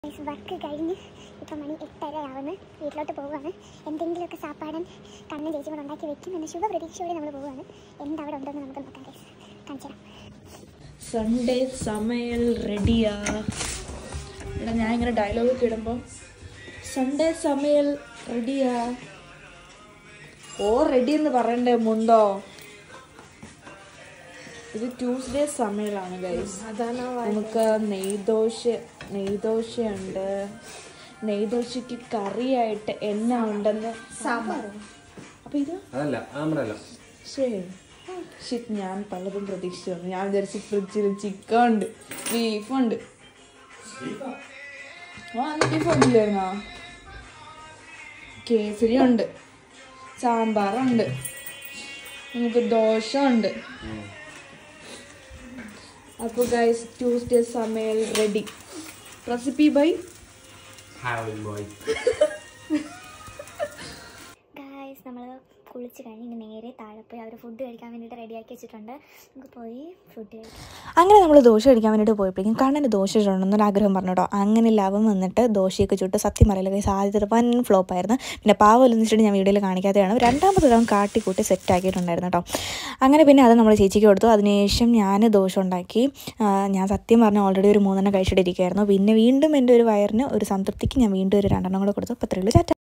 Work കഴിഞ്ഞ് ഇപ്പം മണി എട്ടര ആവുന്നു വീട്ടിലോട്ട് പോവുകയാണ് എന്തെങ്കിലുമൊക്കെ സാപ്പാടൻ കണ്ണൻ ചേച്ചി കൂടെ ഉണ്ടാക്കി വെക്കും എന്ന ശുഭ പ്രതീക്ഷയോടെ നമ്മൾ പോവുകയാണ് എന്തവിടെ ഉണ്ടെന്ന് നമുക്ക് നോക്കാം ഗൈസ് കാണിച്ചു തരാം സൺഡേ സമയൽ റെഡിയാ എടാ ഞാൻ ഇങ്ങനെ ഡയലോഗ് ഒക്കെ ഇടുമ്പോൾ സൺഡേ സമയൽ റെഡിയാ ഓ റെഡി എന്ന് പറയണ്ടേ മുണ്ടോ ഇത് ട്യൂസ്ഡേ സമയലാണ് ഗൈസ് അതാണ് നമുക്ക് നെയ്ദോശ നെയ്ദോശയുണ്ട് നെയ്ദോശയ്ക്ക് കറിയായിട്ട് എണ്ണ ഉണ്ടെന്ന് സാമ്പാർ അപ്പൊ ഇത് അതല്ല ആമറല്ല ശരി ഷിറ്റ് ഞാൻ പലതും പ്രതീക്ഷിച്ചു വന്നു. ഞാൻ വിചാരിച്ചു ഫ്രിഡ്ജിൽ ചിക്കൻ ഉണ്ട് ബീഫ് ഉണ്ട് ആ ബീഫ് ഉണ്ടില്ലായിരുന്നോ കേസരി ഉണ്ട് സാമ്പാറുണ്ട് നമുക്ക് ദോശ ഉണ്ട് അപ്പോൾ ഗൈസ് ട്യൂസ്ഡേ സമയൽ ready recipe bye have boy guys നമ്മൾ കുളിച്ച് കഴിഞ്ഞ് ഇനി നേരെ താഴെ പോയി അവർ ഫുഡ് കഴിക്കാൻ വേണ്ടിയിട്ട് റെഡിയാക്കി വെച്ചിട്ടുണ്ട് നമുക്ക് പോയി ഫുഡ് കഴിക്കാം അങ്ങനെ നമ്മൾ ദോശ കഴിക്കാൻ വേണ്ടിയിട്ട് പോയപ്പോഴേക്കും കണ്ണന് ദോശ ചുടണമെന്നൊരു ആഗ്രഹം പറഞ്ഞു കേട്ടോ അങ്ങനെ ലവം വന്നിട്ട് ദോശയൊക്കെ ചുട്ട് സത്യം പറയില്ല കൈസ് ആദ്യത്തെ വൻ ഫ്ലോപ്പ് ആയിരുന്നു പിന്നെ പാവം വെച്ചിട്ട് ഞാൻ വീഡിയോയിൽ കാണിക്കാതെയാണ് രണ്ടാമത്തെ തവണ കാട്ടിക്കൂട്ടി സെറ്റ് ആക്കിയിട്ടുണ്ടായിരുന്നു കേട്ടോ അങ്ങനെ പിന്നെ അത് നമ്മൾ ചേച്ചിക്ക് കൊടുത്തു അതിനുശേഷം ഞാൻ ദോശ ഉണ്ടാക്കി ആ, ഞാൻ സത്യം പറഞ്ഞാൽ ഓൾറെഡി ഒരു മൂന്നെണ്ണം കഴിച്ചിട്ടിരിക്കുകയായിരുന്നു പിന്നെ വീണ്ടും എൻ്റെ ഒരു വയറിന് ഒരു സംതൃപ്തിക്ക് ഞാൻ വീണ്ടും ഒരു രണ്ടെണ്ണം കൂടെ കൊടുത്തു അപ്പോൾ അത്രയുള്ളൂ ചാറ്റ